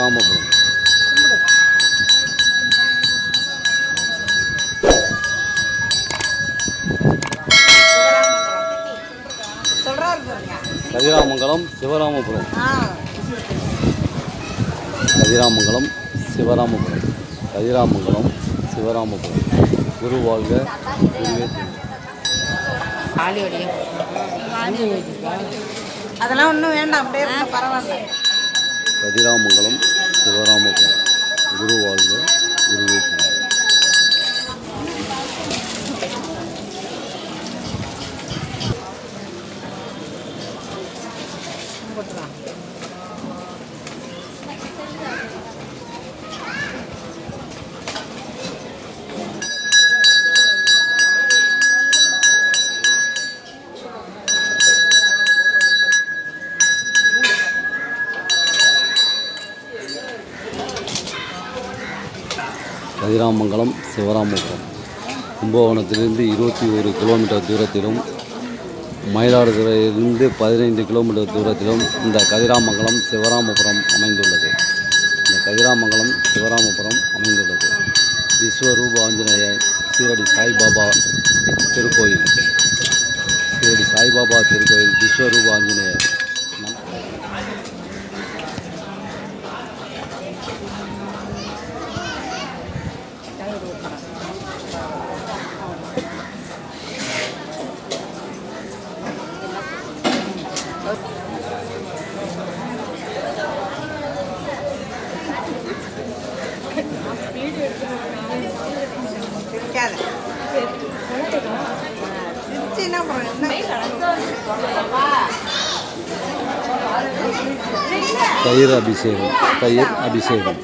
சிவராமபுரம் சொல்றாரு பாருங்க கதிராமங்கலம் சிவராமபுரம் ஆ கதிராமங்கலம் சிவராமபுரம் கதிராமங்கலம் சிவராமபுரம் குரு வாழ்க குருவே துணை. அதெல்லாம் ஒன்றும் வேண்டாம் அப்படியே இருந்தா பரவாயில்ல கதிராமங்கலம் சிவராமபுரம் குரு வாழ்க குருவே துணை. கதிராமங்கலம் சிவராமபுரம் கும்பகோணத்திலிருந்து இருபத்தி ஒரு கிலோமீட்டர் தூரத்திலும் மயிலாடுதுறையிலிருந்து பதினைந்து கிலோமீட்டர் தூரத்திலும் இந்த கதிராமங்கலம் சிவராமபுரம் அமைந்துள்ளது இந்த கதிராமங்கலம் சிவராமபுரம் அமைந்துள்ளது விஸ்வரூப ஆஞ்சநேயர் சீரடி சாய்பாபா திருக்கோயில் சீரடி சாய்பாபா திருக்கோயில் விஸ்வரூப ஆஞ்சநேயர் நம்- பிடிக்காது பிடிச்சின்னா அப்புறம் என்ன தயிர் அபிஷேகம் தயிர் அபிஷேகம்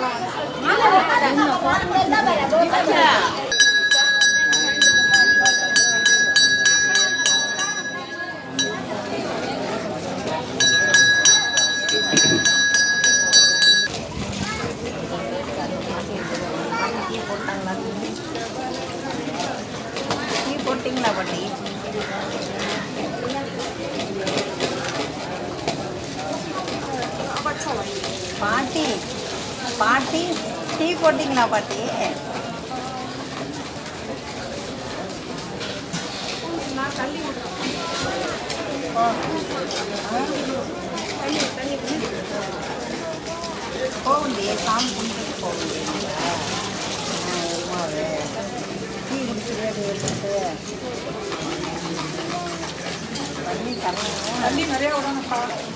டீ போட்டாங்களா டீ போட்டிங்களா பாட்டி பாட்டி பாட்டி டீ போட்டிங்களா பாட்டி போகுண்டி சாமி கும்பிட்டு போகுண்டி டீ குடிச்சுட்டு எடுத்துட்டு தண்ணி தரணும் தண்ணி நிறைய விடணும்ப்பா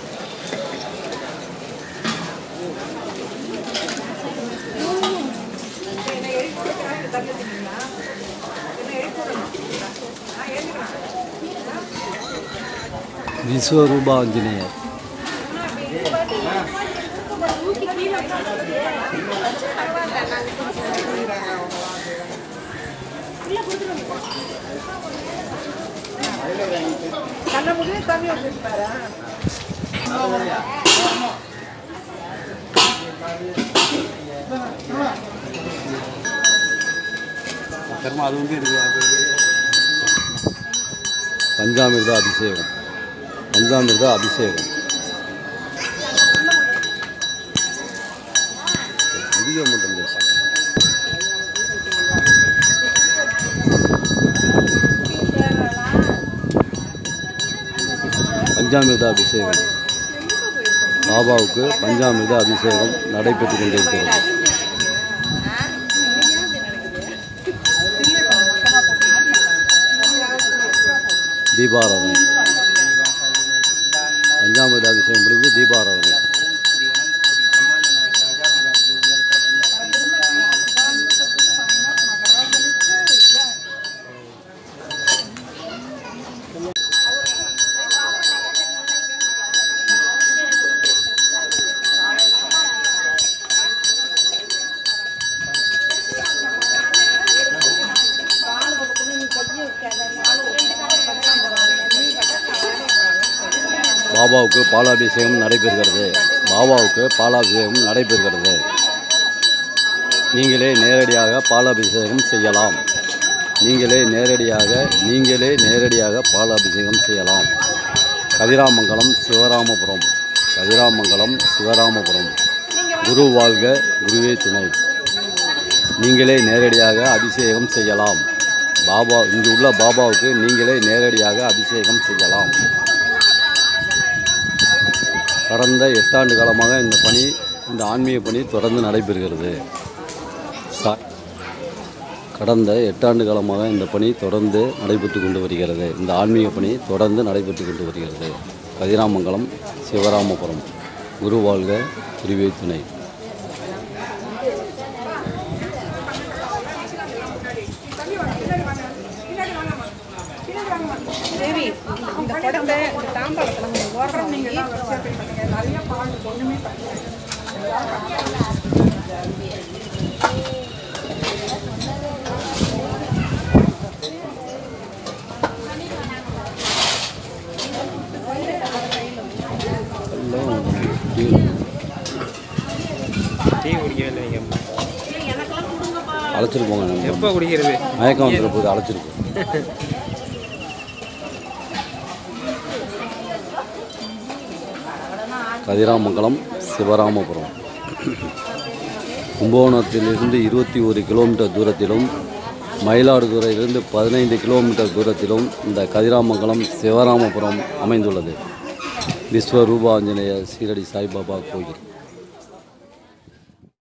விஸ்வரூப ஆஞ்சநேயர் கண்ண முடியும் தண்ணி வச்சுருப்பாரா பஞ்சாமிர்த அபிஷேகம் பஞ்சாமிர்த அபிஷேகம் முடிய மட்டும் பஞ்சாமிர்த அபிஷேகம் பாபாவுக்கு பஞ்சாமிர்த அபிஷேகம் நடைபெற்று கொண்டிருக்கிறது தீபாராதனை பஞ்சாமிர்த அபிஷேகம் முடிஞ்சு தீபாராதனை பாபாவுக்கு பாலாபிஷேகம் நடைபெறுகிறது பாபாவுக்கு பாலாபிஷேகம் நடைபெறுகிறது நீங்களே நேரடியாக பாலாபிஷேகம் செய்யலாம் நீங்களே நேரடியாக நீங்களே நேரடியாக பாலாபிஷேகம் செய்யலாம் கதிராமங்கலம் சிவராமபுரம் கதிராமங்கலம் சிவராமபுரம் நீங்க குரு வாழ்க குருவே துணை நீங்களே நேரடியாக அபிஷேகம் செய்யலாம் பாபா இங்கு உள்ள பாபாவுக்கு நீங்களே நேரடியாக அபிஷேகம் செய்யலாம் கடந்த எட்டாண்டு காலமாக இந்த பணி இந்த ஆன்மீக பணி தொடர்ந்து நடைபெறுகிறது சா- கடந்த எட்டாண்டு காலமாக இந்த பணி தொடர்ந்து நடைபெற்று கொண்டு வருகிறது இந்த ஆன்மீக பணி தொடர்ந்து நடைபெற்று கொண்டு வருகிறது கதிராமங்கலம் சிவராமபுரம் குரு வாழ்க குருவே துணை தேவி இந்த குடத்தை இந்த தாம்பாளத்தில் கொஞ்சம் ஓரம் நீங்கள் நிறைய பால் ஒன்றுமே எல்லாம் டீ குடிக்கவே இல்லைங்க அழைச்சிட்டு போங்க நம்ம எப்போ குடிக்கிறது மயக்கம் வந்துட போது அழைச்சிட்டு போ கதிராமங்கலம் சிவராமபுரம் கும்பகோணத்திலிருந்து இருபத்தி ஒரு கிலோமீட்டர் தூரத்திலும் மயிலாடுதுறையிலிருந்து பதினைந்து கிலோமீட்டர் தூரத்திலும் இந்த கதிராமங்கலம் சிவராமபுரம் அமைந்துள்ளது விஸ்வரூப ஆஞ்சநேய சீரடி சாய்பாபா கோயில்